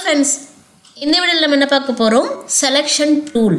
Friends இந்த வீடியோவில் நம்ம என்ன பார்க்க போகிறோம் செலெக்ஷன் டூல்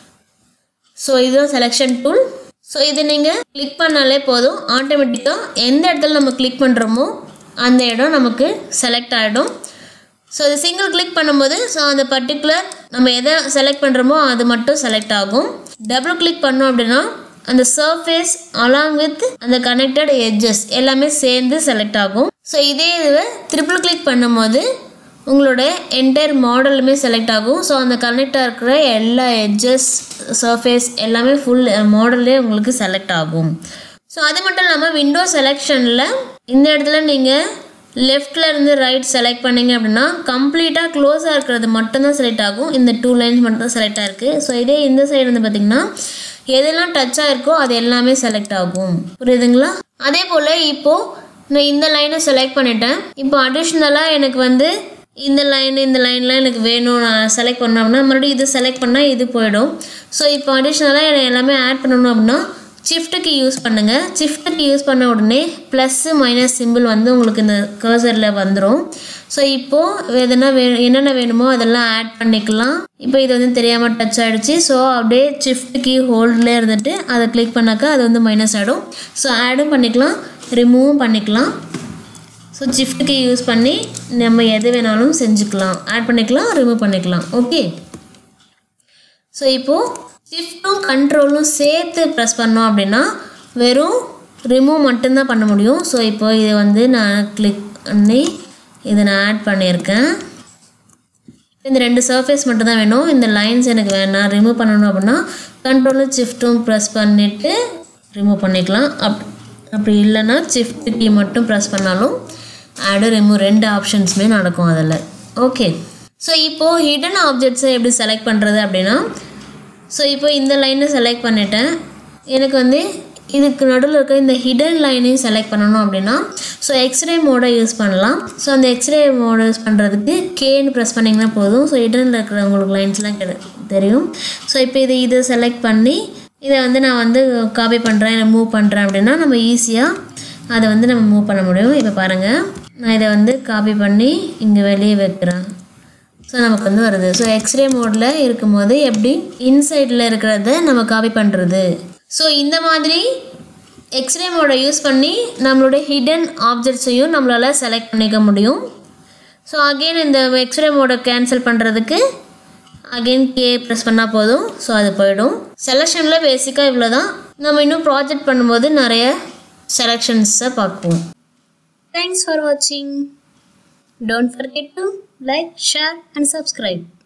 ஸோ இதுதான் செலெக்ஷன் டூல் ஸோ இது நீங்கள் கிளிக் பண்ணாலே போதும் ஆட்டோமேட்டிக்காக எந்த இடத்துல நம்ம கிளிக் பண்ணுறோமோ அந்த இடம் நமக்கு செலக்ட் ஆகிடும் ஸோ இது சிங்கிள் கிளிக் பண்ணும்போது ஸோ அந்த பர்டிகுலர் நம்ம எதை செலக்ட் பண்ணுறோமோ அது மட்டும் செலக்ட் ஆகும் டபுள் கிளிக் பண்ணோம் அப்படின்னா அந்த சர்ஃபேஸ் அலாங் வித் அந்த கனெக்டட் எட்ஜஸ் எல்லாமே சேர்ந்து செலக்ட் ஆகும் ஸோ இதே இதுவை ட்ரிபிள் கிளிக் பண்ணும்போது உங்களோட என்டையர் மாடலுமே செலக்ட் ஆகும் ஸோ அந்த கனெக்டாக இருக்கிற எல்லா எட்ஜஸ் சர்ஃபேஸ் எல்லாமே ஃபுல் மாடல்லே உங்களுக்கு செலக்ட் ஆகும் ஸோ அது மட்டும் இல்லாமல் விண்டோ செலெக்ஷனில் இந்த இடத்துல நீங்கள் லெஃப்டில் இருந்து ரைட் செலக்ட் பண்ணீங்க அப்படின்னா கம்ப்ளீட்டாக க்ளோஸாக இருக்கிறது மட்டும்தான் செலக்ட் ஆகும் இந்த டூ லைன்ஸ் மட்டும் தான் செலக்ட் ஆயிருக்கு ஸோ இதே இந்த சைடு வந்து பார்த்திங்கன்னா எதெல்லாம் டச்சாக இருக்கோ அது எல்லாமே செலக்ட் ஆகும் புரியுதுங்களா அதே போல் இப்போது நான் இந்த லைனை செலக்ட் பண்ணிட்டேன் இப்போ அடிஷ்னலாக எனக்கு வந்து இந்த லைன் இந்த லைன்லாம் எனக்கு வேணும் நான் செலக்ட் பண்ணேன் அப்படின்னா மறுபடியும் இது செலக்ட் பண்ணால் இது போயிடும் ஸோ இப்போ அடிஷ்னலாக எனக்கு எல்லாமே ஆட் பண்ணணும் அப்படின்னா ஷிஃப்ட்டுக்கு யூஸ் பண்ணுங்கள் ஷிஃப்ட்டுக்கு யூஸ் பண்ண உடனே ப்ளஸ்ஸு மைனஸ் சிம்பிள் வந்து உங்களுக்கு இந்த கர்சரில் வந்துடும் ஸோ இப்போது எதுனா வே என்னென்ன வேணுமோ அதெல்லாம் ஆட் பண்ணிக்கலாம் இப்போ இது வந்து தெரியாமல் டச் ஆகிடுச்சு ஸோ அப்படியே ஷிஃப்ட் கீ ஹோல்டில் இருந்துட்டு அதை கிளிக் பண்ணாக்கா அது வந்து மைனஸ் ஆகிடும் ஸோ ஆடும் பண்ணிக்கலாம் ரிமூவும் பண்ணிக்கலாம் ஸோ ஷிஃப்ட்டுக்கு யூஸ் பண்ணி நம்ம எது வேணாலும் செஞ்சுக்கலாம் ஆட் பண்ணிக்கலாம் ரிமூவ் பண்ணிக்கலாம் ஓகே ஸோ இப்போது ஷிஃப்ட்டும் கண்ட்ரோலும் சேர்த்து ப்ரெஸ் பண்ணோம் அப்படின்னா வெறும் ரிமூவ் மட்டும்தான் பண்ண முடியும் ஸோ இப்போ இதை வந்து நான் கிளிக் பண்ணி இதை நான் ஆட் பண்ணியிருக்கேன் இந்த ரெண்டு சர்ஃபேஸ் மட்டும் தான் வேணும் இந்த லைன்ஸ் எனக்கு வேணாம் ரிமூவ் பண்ணணும் அப்படின்னா கண்ட்ரோலும் ஷிஃப்ட்டும் ப்ரெஸ் பண்ணிவிட்டு ரிமூவ் பண்ணிக்கலாம் அப் அப்படி இல்லைன்னா ஷிஃப்ட் கீ மட்டும் ப்ரெஸ் பண்ணாலும் ஆடு ரிமூவ் ரெண்டு ஆப்ஷன்ஸுமே நடக்கும் அதில் ஓகே ஸோ இப்போது ஹிடன் ஆப்ஜெக்ட்ஸை எப்படி செலக்ட் பண்ணுறது அப்படின்னா ஸோ இப்போ இந்த லைனை செலக்ட் பண்ணிட்டேன் எனக்கு வந்து இதுக்கு நடுவில் இருக்க இந்த ஹிடன் லைனையும் செலக்ட் பண்ணணும் அப்படின்னா ஸோ எக்ஸ்ரே மோடை யூஸ் பண்ணலாம் ஸோ அந்த எக்ஸ்ரே மோடை யூஸ் பண்ணுறதுக்கு கேன்னு ப்ரெஸ் பண்ணிங்கன்னா போதும் ஸோ ஹிடனில் இருக்கிற உங்களுக்கு லைன்ஸ்லாம் கிடை தெரியும் ஸோ இப்போ இது இதை செலக்ட் பண்ணி இதை வந்து நான் வந்து காப்பி பண்ணுறேன் இல்லை மூவ் பண்ணுறேன் அப்படின்னா நம்ம ஈஸியாக அதை வந்து நம்ம மூவ் பண்ண முடியும் இப்போ பாருங்கள் நான் இதை வந்து காப்பி பண்ணி இங்கே வெளியே வைக்கிறேன் ஸோ நமக்கு வந்து வருது ஸோ எக்ஸ்ரே மோடில் இருக்கும்போது எப்படி இன்சைடில் இருக்கிறத நம்ம காப்பி பண்ணுறது ஸோ இந்த மாதிரி எக்ஸ்ரே மோடை யூஸ் பண்ணி நம்மளுடைய ஹிடன் ஆப்ஜெக்ட்ஸையும் நம்மளால் செலக்ட் பண்ணிக்க முடியும் ஸோ அகெயின் இந்த எக்ஸ்ரே மோடை கேன்சல் பண்ணுறதுக்கு அகெயின் கே ப்ரெஸ் பண்ணால் போதும் ஸோ அது போயிடும் செலெக்ஷனில் பேசிக்காக இவ்வளோ தான் நம்ம இன்னும் ப்ராஜெக்ட் பண்ணும்போது நிறைய செலெக்ஷன்ஸை பார்ப்போம் தேங்க்ஸ் ஃபார் வாட்சிங் Don't forget to like, share and subscribe.